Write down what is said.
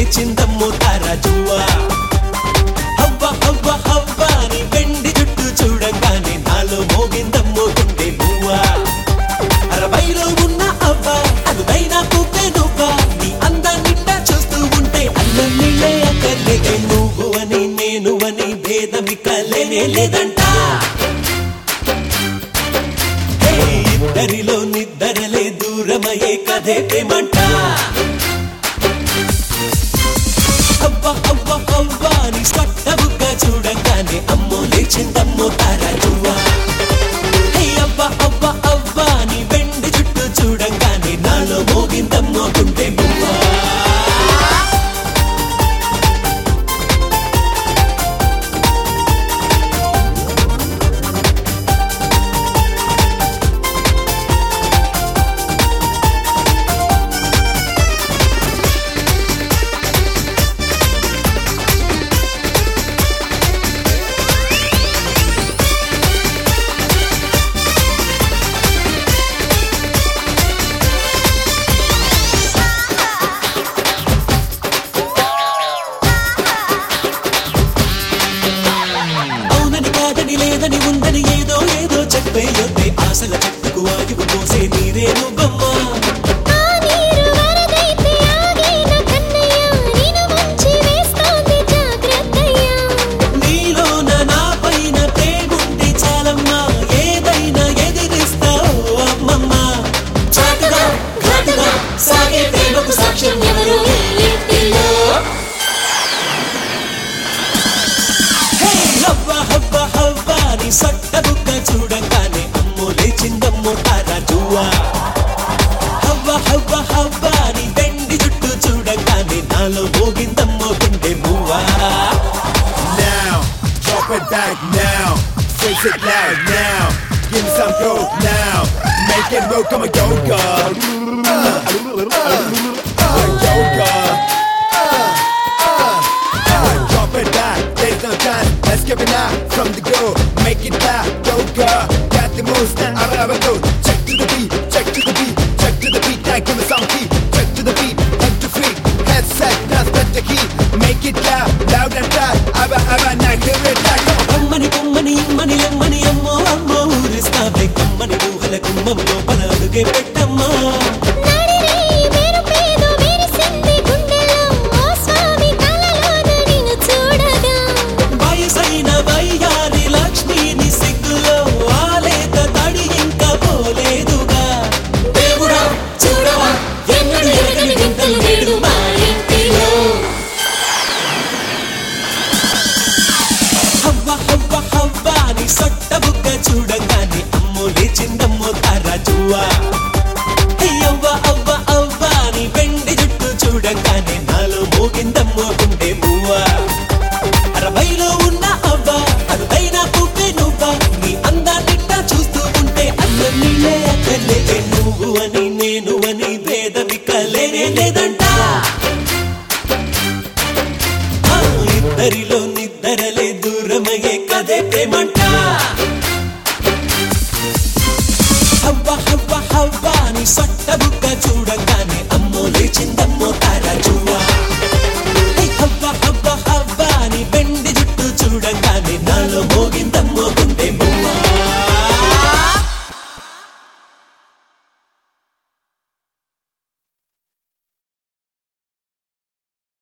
లేచిందమ్మో తారాజువా హవ్వ హవ్వ హవ్వ నీ వెండి జుట్టు చూడంగానే నాలో మోగిందమ్మో గుండె నువ్వా అరవైలో ఉన్న అవ్వ అరుదైన పువ్వే నువ్వా నీ అందాన్నిండా చూస్తూ ఉంటే అన్నం నీళ్ళే అక్కర్లేదే నువ్వు అని నేను అని భేదమిక లేనే లేదంట హే, ఇద్దరిలో నిద్దరలే దూరమయ్యే కథే ప్రేమంట అవ్వ అవ్వ అవ్వ నీ సొట్టబుగ్గ చూడంగానే అమ్మో లేచిందమ్మో తారాజువా హే అవ్వ అవ్వ అవ్వ నీ వెండి జుట్టు చూడంగానే నాలో మోగిందమ్మో గుండె మువ్వా అవునని కాదని లేదని ఉందని ఏదో ఏదో చెప్పేయొద్దే ఆశల చెట్టుకు ఆగిపు పోసే నీరే నువ్వమ్మ ఆ నీరు వరదైతే ఆగేన కన్నయ్య నిన్ను ముంచి వేస్తోంది జాగ్రత్తయ్యా నీలోన నా పైన ప్రేముంటే చాలమ్మా ఏదైనా ఎదిరిస్తావు అమ్మమ్మ చాటుగా ఘాటుగా సాగే ప్రేమకు సాక్ష్యం ఎవరు ఈ ఇంటిలో హే, హవ్వ హవ్వ హవ్వ నీ సొట్ట బుగ్గ చూడంగానే అమ్మో లేచిందమ్మో తారాజువా హవ్వ హవ్వ హవ్వ నీ వెండి జుట్టు చూడంగానే నాలో మోగిందమ్మో గుండె మువ్వా now. Drop it back now. Face it loud now. Give me some go now. Make it move, come on, go, girl. Uh, go, girl. Uh, Drop it back, there's no time. Let's give it now from the go. Make it back, go, girl. Got the moves, now I have a go. Check to the beat, check to the beat, check to the beat. Now give me some key. Check to the beat, head to feet. Headset, now set the key. Make it loud, loud and loud. Abba, abba, now hear it now. Come on. అమ్మని కొమ్మని ఇమ్మని లమ్మని అమ్మో అమ్మో ఊరిస్తావే కమ్మని ఊహల కుమ్మం లోపల అడుగే పెట్టమ్మా నడిరే మెరుపేదో మెరిసింది గుండెలో ఓ స్వామి కలలోన నిన్ను చూడగా వయసైన వయ్యారి లక్ష్మిని సిగ్గులో ఆలేత తడి ఇంకా పోలేదుగా దేవుడా చూడవా ఎన్నడు ఎరగని వింతలు నేడు మా ఇంటిలో హవ్వ హవ్వ హవ్వ నీ సొట్ట బుగ్గ చూడంగానే అమ్మో లేచిందమ్మో తారాజువా హే అవ్వ అవ్వ అవ్వ నీ వెండి జుట్టు చూడంగానే నాలో మోగిందమ్మో గుండె మువ్వా అరవైలో ఉన్న అవ్వ అరుదైన పువ్వే నువ్వా నీ అందాన్నిండా చూస్తూ ఉంటే అన్నం నీళ్ళే అక్కర్లేదే నువ్వు అని నేను అని భేదమిక లేనే లేదంట ఆ ఇద్దరిలో నిద్దరలే దూరమయ్యే కదే ప్రేమంట హవ్వ హవ్వ హవ్వ నీ సొట్ట బుగ్గ చూడంగానే అమ్మో లేచిందమ్మో తారాజువా హే హవ్వ హవ్వ హవ్వ నీ వెండి జుట్టు చూడంగానే నాలో మోగిందమ్మో గుండె